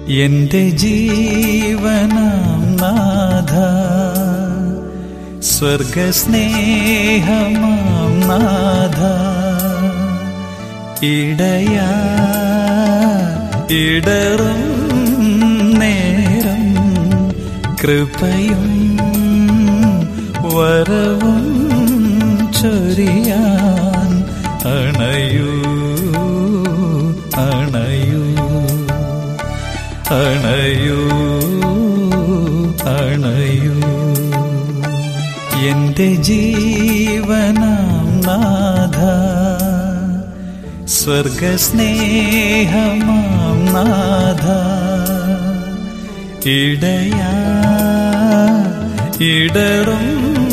എന്റെ ജീവനാം നാഥ സ്വർഗസ്നേഹമാം നാഥ ഇടയാ ഇടറും നേരം കൃപയും വരവും ചൊരിയാൻ അണയൂ അണയൂ അണയൂ അണയൂ എന്റെ ജീവനാം നാഥ സ്വർഗസ്നേഹമാം നാഥ ഇടയാ ഇടറും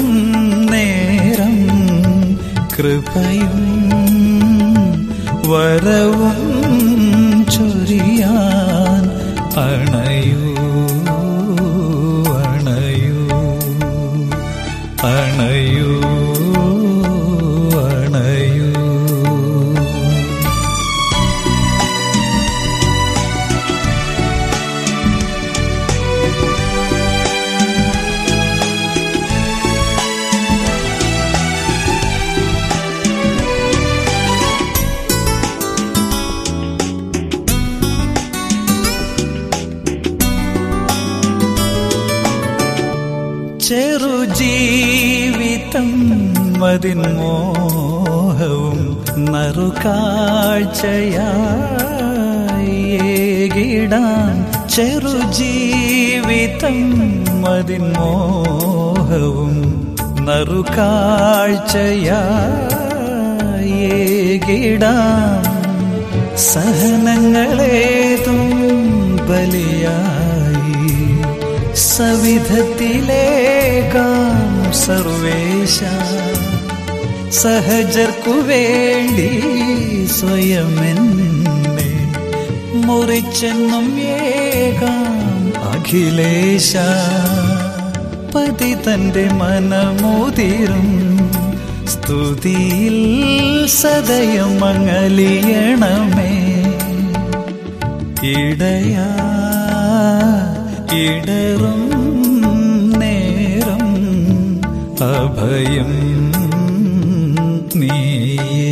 നേരം കൃപയും വരവും ചൊരിയാൻ അണയൂ അണയൂ അണയൂ അണയൂ ചെറുജീവിതം മതിൻ മോഹവും നറുകാഴ്ചയായിടാൻ ചെറുജീവിതം മതിൻ മോഹവും നറുകാഴ്ചയായിടാൻ സഹനങ്ങളേതും ബലിയായി സവിധത്തിലേകാം സർവേശ സഹജർക്കു വേണ്ടി സ്വയമെന്നെ മുറിച്ചെന്നും ഏകാം അഖിലേശ പതി തന്റെ മനമോതിരും സ്തുതിയിൽ സദയം മങ്ങലിയണമേ ഇടയാ ഇടറും നേരം അഭയം നീയേ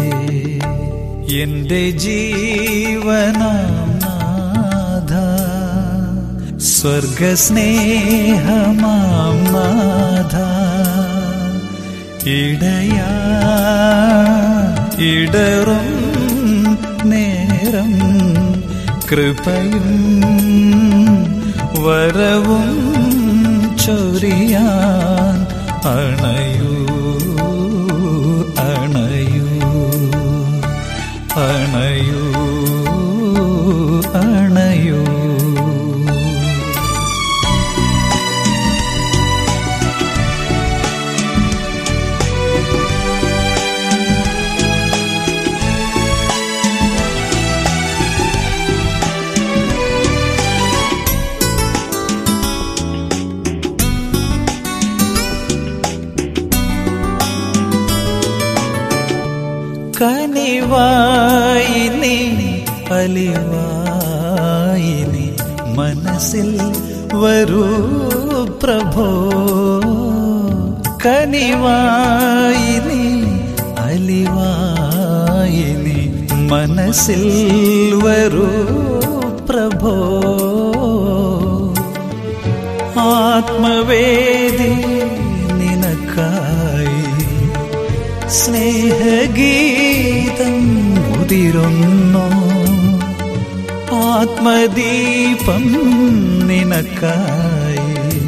എന്റെ ജീവനാം നാഥ സ്വർഗസ്നേഹമാം നാഥ ഇടയാ ഇടറും നേരം കൃപയും വരവും ചൊരിയാൻ അണയൂ അണയൂ അണയൂ അണയൂ കനിവായി നീ അലിവായി നീ മനസ്സിൽ വരൂ പ്രഭോ കനിവായി നീ അലിവായി നീ മനസ്സിൽ വരൂ പ്രഭോ ആത്മവേദി നിനക്കായി സ്നേഹഗീതം ഉതിരുന്നു ആത്മദീപം നിനക്കായി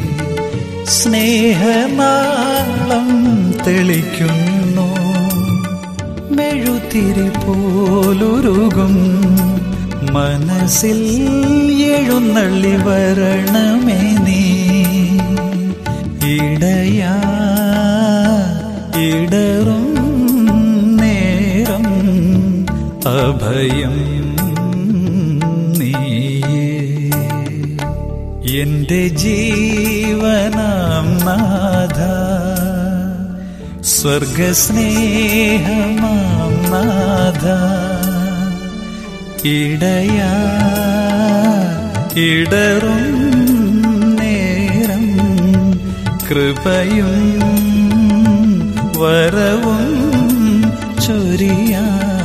സ്നേഹനാളം തെളിക്കുന്നു മെഴുതിരി പോലുരുകും മനസ്സിൽ എഴുന്നള്ളി വരണമേ നീ ഇടയാ ഇടറും നേരം അഭയം നീയേ എന്റെ ജീവനാം നാഥ സ്വർഗസ്നേഹമാം നാഥ ഇടയാ ഇടറും നേരം കൃപയും വരവും ചൊരിയാ